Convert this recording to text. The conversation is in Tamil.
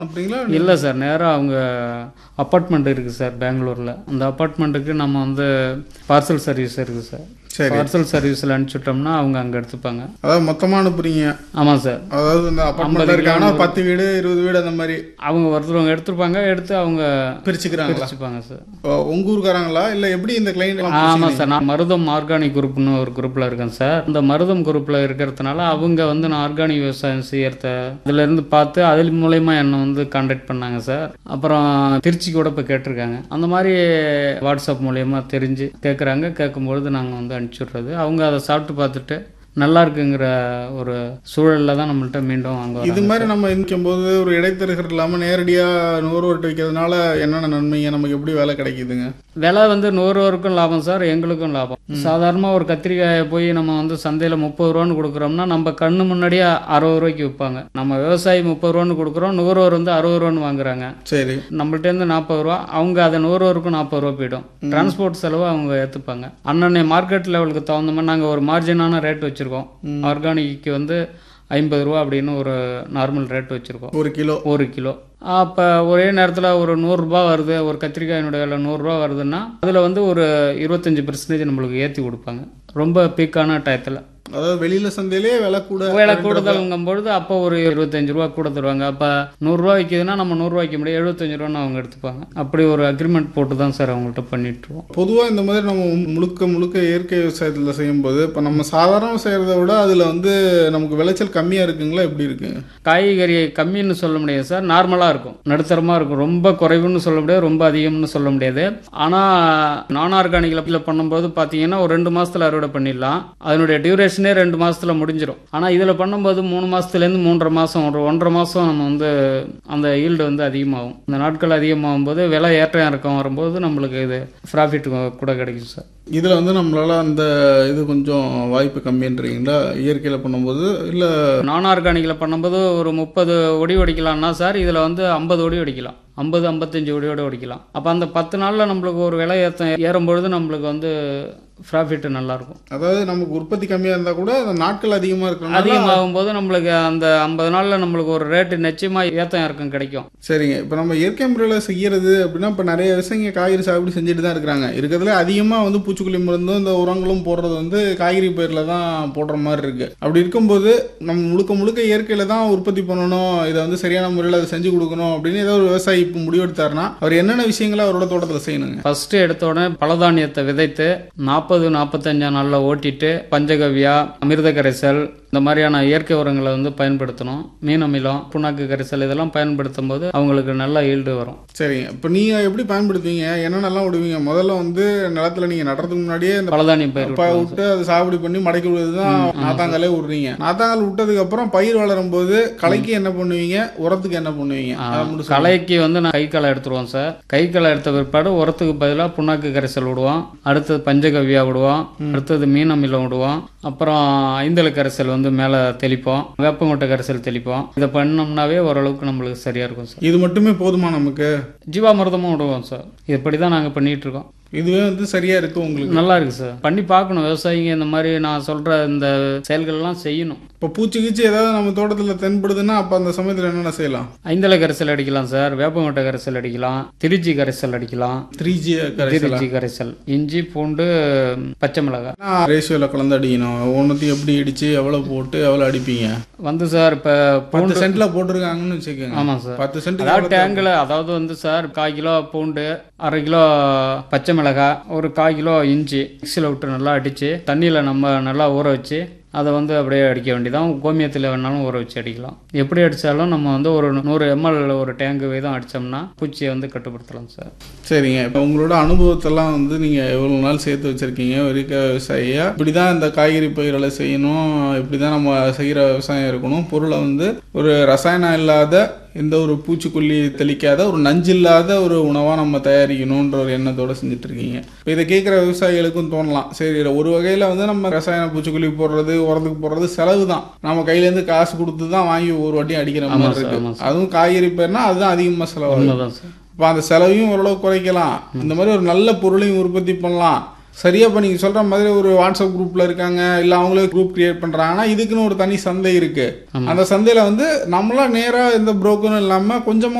அப்படிங்களா இல்லை சார் நேராக அவங்க அப்பார்ட்மெண்ட் இருக்குது சார் பெங்களூரில் அந்த அப்பார்ட்மெண்ட்டுக்கு நம்ம வந்து பார்சல் சர்வீஸ் இருக்குது சார் சரி பார்சல் சர்வீஸில் அனுப்பிச்சுட்டோம்னா அவங்க அங்கே எடுத்துப்பாங்க அதாவது மொத்தமா அனுப்புறீங்க ஆமாம் சார் அதாவது இந்த அப்பார்ட்மெண்ட்ல இருக்காங்கன்னா பத்து வீடு இருபது வீடு அந்த மாதிரி அவங்க ஒருத்தர் எடுத்துருப்பாங்க எடுத்து அவங்க பிரிச்சுக்கிறாங்களா பிரிச்சுப்பாங்க சார் ஓ, உங்க ஊருக்காரங்களா இல்ல எப்படி இந்த கிளைண்ட் ஆமாம் சார் நான் மருதம் ஆர்கானிக் குரூப்னு ஒரு குரூப்பில் இருக்கேன் சார் இந்த மருதம் குரூப்பில் இருக்கிறதுனால அவங்க வந்து நான் ஆர்கானிக் விவசாயம் செய்யறத அதுலேருந்து பார்த்து அதில் மூலயமா என்னை வந்து காண்டாக்ட் பண்ணாங்க சார் அப்புறம் திருச்சி கூட இப்போ கேட்டிருக்காங்க அந்த மாதிரி வாட்ஸ்அப் மூலயமா தெரிஞ்சு கேட்குறாங்க கேட்கும்பொழுது நாங்கள் வந்து அனுப்பிச்சுட்றது அவங்க அதை சாப்பிட்டு பார்த்துட்டு நல்லா இருக்குங்கிற ஒரு சூழலில் தான் நம்மள்ட்ட மீண்டும் வாங்க இது மாதிரி நம்ம நிற்கும் போது ஒரு இடைத்தரகர் இல்லாம நேரடியா நுகர்வோர்கிட்ட வைக்கிறதுனால என்னென்ன நன்மைங்க நமக்கு எப்படி வேலை கிடைக்குதுங்க விலை வந்து நூறுவருக்கும் லாபம் சார் எங்களுக்கும் லாபம் சாதாரணமாக ஒரு கத்திரிக்காயை போய் நம்ம வந்து சந்தையில் முப்பது ரூபான்னு கொடுக்குறோம்னா நம்ம கண்ணு முன்னாடியே அறுபது ரூபாய்க்கு விற்பாங்க நம்ம விவசாயி முப்பது ரூபான்னு கொடுக்குறோம் நுகர்வோர் வந்து அறுபது ரூபான்னு வாங்குறாங்க சரி நம்மள்ட்டேருந்து நாற்பது ரூபா அவங்க அதை நுகர்வோருக்கும் நாற்பது ரூபா போயிடும் டிரான்ஸ்போர்ட் செலவு அவங்க ஏற்றுப்பாங்க அன்னன்னை மார்க்கெட் லெவலுக்கு தகுந்த மாதிரி நாங்கள் ஒரு மார்ஜினான ரேட் வச்சுருக்கோம் ஆர்கானிக்கு வந்து ஐம்பது ரூபா அப்படின்னு ஒரு நார்மல் ரேட் வச்சுருக்கோம் ஒரு கிலோ ஒரு கிலோ அப்போ ஒரே நேரத்தில் ஒரு நூறுரூபா வருது ஒரு கத்திரிக்காயினுடைய விலை நூறுரூவா வருதுன்னா அதில் வந்து ஒரு இருபத்தஞ்சி பெர்சன்டேஜ் நம்மளுக்கு ஏற்றி கொடுப்பாங்க ரொம்ப பீக்கான டயத்தில் அதாவது வெளியில சந்தையிலே விலை கூட விலை கூடுதல்ங்கும் பொழுது அப்போ ஒரு இருபத்தஞ்சு ரூபா கூட தருவாங்க அப்போ நூறுரூவா விற்கிதுன்னா நம்ம நூறுரூவா விற்க முடியாது எழுபத்தஞ்சு ரூபான்னு அவங்க எடுத்துப்பாங்க அப்படி ஒரு அக்ரிமெண்ட் போட்டு தான் சார் அவங்கள்ட்ட பண்ணிட்டுருவோம் பொதுவா இந்த மாதிரி நம்ம முழுக்க முழுக்க இயற்கை விவசாயத்துல செய்யும்போது இப்ப நம்ம சாதாரண செய்யறதை விட அதுல வந்து நமக்கு விளைச்சல் கம்மியா இருக்குங்களா எப்படி இருக்குங்க காய்கறி கம்மின்னு சொல்ல முடியாது சார் நார்மலாக இருக்கும் நடுத்தரமாக இருக்கும் ரொம்ப குறைவுன்னு சொல்ல முடியாது ரொம்ப அதிகம்னு சொல்ல முடியாது ஆனால் நான் ஆர்கானிக்கில் பண்ணும்போது பார்த்தீங்கன்னா ஒரு ரெண்டு மாதத்தில் அறுவடை பண்ணிடலாம் அதனுடைய டியூரேஷனே ரெண்டு மாதத்தில் முடிஞ்சிடும் ஆனால் இதில் பண்ணும்போது மூணு மாதத்துலேருந்து மூன்றரை மாதம் ஒரு ஒன்றரை மாதம் நம்ம வந்து அந்த ஈல்டு வந்து அதிகமாகும் இந்த நாட்கள் அதிகமாகும் போது விலை ஏற்றம் இறக்கம் வரும்போது நம்மளுக்கு இது ப்ராஃபிட் கூட கிடைக்கும் சார் இதுல வந்து நம்மளால அந்த இது கொஞ்சம் வாய்ப்பு கம்மின்றீங்களா இயற்கையில பண்ணும்போது இல்ல நான் ஆர்கானிக்கில் பண்ணும்போது ஒரு முப்பது ஒடி ஒடிக்கலாம்னா சார் இதில் வந்து ஐம்பது ஒடி ஒடிக்கலாம் ஐம்பது ஐம்பத்தஞ்சு ஒடியோட ஒடிக்கலாம் அப்போ அந்த பத்து நாளில் நம்மளுக்கு ஒரு விலை ஏற்றம் ஏறும்பொழுது நம்மளுக்கு வந்து ப்ராஃபிட் நல்லாயிருக்கும் அதாவது நமக்கு உற்பத்தி கம்மியா இருந்தா கூட அந்த நாட்கள் அதிகமா இருக்கணும் அதிகமாகும் போது நம்மளுக்கு அந்த ஐம்பது நாளில் நம்மளுக்கு ஒரு ரேட்டு நிச்சயமாக ஏற்றம் இறக்கம் கிடைக்கும் சரிங்க இப்போ நம்ம இயற்கை முறையில் செய்யறது அப்படின்னா இப்போ நிறைய விவசாயிங்க காய்கறி சாகுபடி செஞ்சுட்டு தான் இருக்கிறாங்க இருக்கிறதுல அதிகமாக வந்து பூச்சிக்கொல்லி மருந்தும் இந்த உரங்களும் போடுறது வந்து காய்கறி பயிரில் தான் போடுற மாதிரி இருக்கு அப்படி இருக்கும்போது நம்ம முழுக்க முழுக்க இயற்கையில தான் உற்பத்தி பண்ணணும் இதை வந்து சரியான முறையில் அதை செஞ்சு கொடுக்கணும் அப்படின்னு ஏதோ ஒரு விவசாயி இப்போ முடிவெடுத்தாருன்னா அவர் என்னென்ன விஷயங்களை அவரோட தோட்டத்தில் செய்யணுங்க ஃபர்ஸ்ட் எடுத்த உடனே பலதானியத்தை விதைத்து நாற்பது நாற்பத்தஞ்சாம் நாளில் ஓட்டிட்டு பஞ்சகவ்யா அமிர்த கரைசல் இந்த மாதிரியான இயற்கை உரங்களை வந்து பயன்படுத்தணும் மீன் அமிலம் புண்ணாக்கு கரைசல் இதெல்லாம் பயன்படுத்தும் போது அவங்களுக்கு நல்ல ஈல்டு வரும் சரிங்க இப்போ நீங்கள் எப்படி பயன்படுத்துவீங்க என்னென்னலாம் விடுவீங்க முதல்ல வந்து நிலத்துல நீங்கள் நடுறதுக்கு முன்னாடியே இந்த பலதானியம் பயிர் ப- விட்டு அதை சாகுபடி பண்ணி மடக்கி விடுறது தான் நாத்தாங்காலே விடுறீங்க நாத்தாங்கால் விட்டதுக்கு அப்புறம் பயிர் வளரும் போது களைக்கு என்ன பண்ணுவீங்க உரத்துக்கு என்ன பண்ணுவீங்க அதை மட்டும் சொல்லுங்க. களைக்கு வந்து நான் கை களை எடுத்துருவோம் சார் கை களை எடுத்த பிற்பாடு உரத்துக்கு பதிலாக புண்ணாக்கு கரைசல் விடுவோம் அடுத்தது பஞ்சகவ்யா விடுவோம் அடுத்தது மீன் அமிலம் விடுவோம் அப்புறம் ஐந்தல கரைசல் வந்து மேலே தெளிப்போம் வேப்பங்கொட்டை கரைசல் தெளிப்போம் இதை பண்ணோம்னாவே ஓரளவுக்கு நம்மளுக்கு சரியா இருக்கும் சார் இது மட்டுமே போதுமா நமக்கு ஜீவாமிர்தமும் விடுவோம் சார் இப்படி தான் நாங்கள் பண்ணிட்டு இருக்கோம் இதுவே வந்து சரியா இருக்கு உங்களுக்கு நல்லா இருக்கு சார் பண்ணி பார்க்கணும் விவசாயிங்க இந்த மாதிரி நான் சொல்ற இந்த செயல்கள்லாம் செய்யணும் இப்போ பூச்சி கீச்சி ஏதாவது நம்ம தோட்டத்துல தென்படுதுன்னா அப்ப அந்த சமயத்துல என்னென்ன செய்யலாம் ஐந்தலை கரைசல் அடிக்கலாம் சார் வேப்பங்கொட்டை கரைசல் அடிக்கலாம் திருச்சி கரைசல் அடிக்கலாம் த்ரீ ஜி கரைசல் திருச்சி கரைசல் இஞ்சி பூண்டு பச்சை மிளகாய் ரேஷியோல கலந்து அடிக்கணும் ஒவ்வொன்றத்தையும் எப்படி இடிச்சு எவ்வளவு போட்டு எவ்வளவு அடிப்பீங்க வந்து சார் இப்போ பத்து சென்ட்ல போட்டிருக்காங்கன்னு வச்சுக்கோங்க ஆமாம் சார் பத்து சென்ட் அதாவது டேங்கில் அதாவது வந்து சார் கால் கிலோ பூண்டு அரை கிலோ பச்சை மிளகாய் ஒரு கால் கிலோ இஞ்சி மிக்சியில் விட்டு நல்லா அடித்து தண்ணியில் நம்ம நல்லா ஊற வச்சு அதை வந்து அப்படியே அடிக்க வேண்டியதான் கோமியத்தில் வேணாலும் ஊற வச்சு அடிக்கலாம் எப்படி அடித்தாலும் நம்ம வந்து ஒரு நூறு எம்எல் ஒரு டேங்கு வீதம் அடித்தோம்னா பூச்சியை வந்து கட்டுப்படுத்தலாம் சார் சரிங்க இப்போ உங்களோட அனுபவத்தெல்லாம் வந்து நீங்கள் எவ்வளோ நாள் சேர்த்து வச்சுருக்கீங்க வரிக்க விவசாயியா இப்படி தான் இந்த காய்கறி பயிர்களை செய்யணும் இப்படி தான் நம்ம செய்கிற விவசாயம் இருக்கணும் பொருளை வந்து ஒரு ரசாயனம் இல்லாத எந்த ஒரு பூச்சிக்கொல்லி தெளிக்காத ஒரு நஞ்சு இல்லாத ஒரு உணவாக நம்ம தயாரிக்கணுன்ற ஒரு எண்ணத்தோட செஞ்சுட்டு இருக்கீங்க இப்போ இதை கேட்குற விவசாயிகளுக்கும் தோணலாம் சரி ஒரு வகையில் வந்து நம்ம ரசாயன பூச்சிக்கொல்லி போடுறது உரத்துக்கு போடுறது செலவு தான் நம்ம கையிலேருந்து காசு கொடுத்து தான் வாங்கி ஒரு வாட்டியும் அடிக்கிற ஆமாம் மாதிரி சார், ஆமாம் இருக்கு அதுவும் காய்கறி பயிர்னா அதுதான் அதிகமாக செலவாகும் உண்மைதான் சார் இப்போ அந்த செலவையும் ஓரளவு குறைக்கலாம் இந்த மாதிரி ஒரு நல்ல பொருளையும் உற்பத்தி பண்ணலாம் சரியா இப்போ நீங்கள் சொல்கிற மாதிரி ஒரு வாட்ஸ்அப் குரூப்பில் இருக்காங்க இல்லை அவங்களே குரூப் கிரியேட் பண்ணுறாங்கன்னா இதுக்குன்னு ஒரு தனி சந்தை இருக்கு அந்த சந்தையில் வந்து நம்மளா நேராக எந்த புரோக்கரும் இல்லாமல் கொஞ்சமாக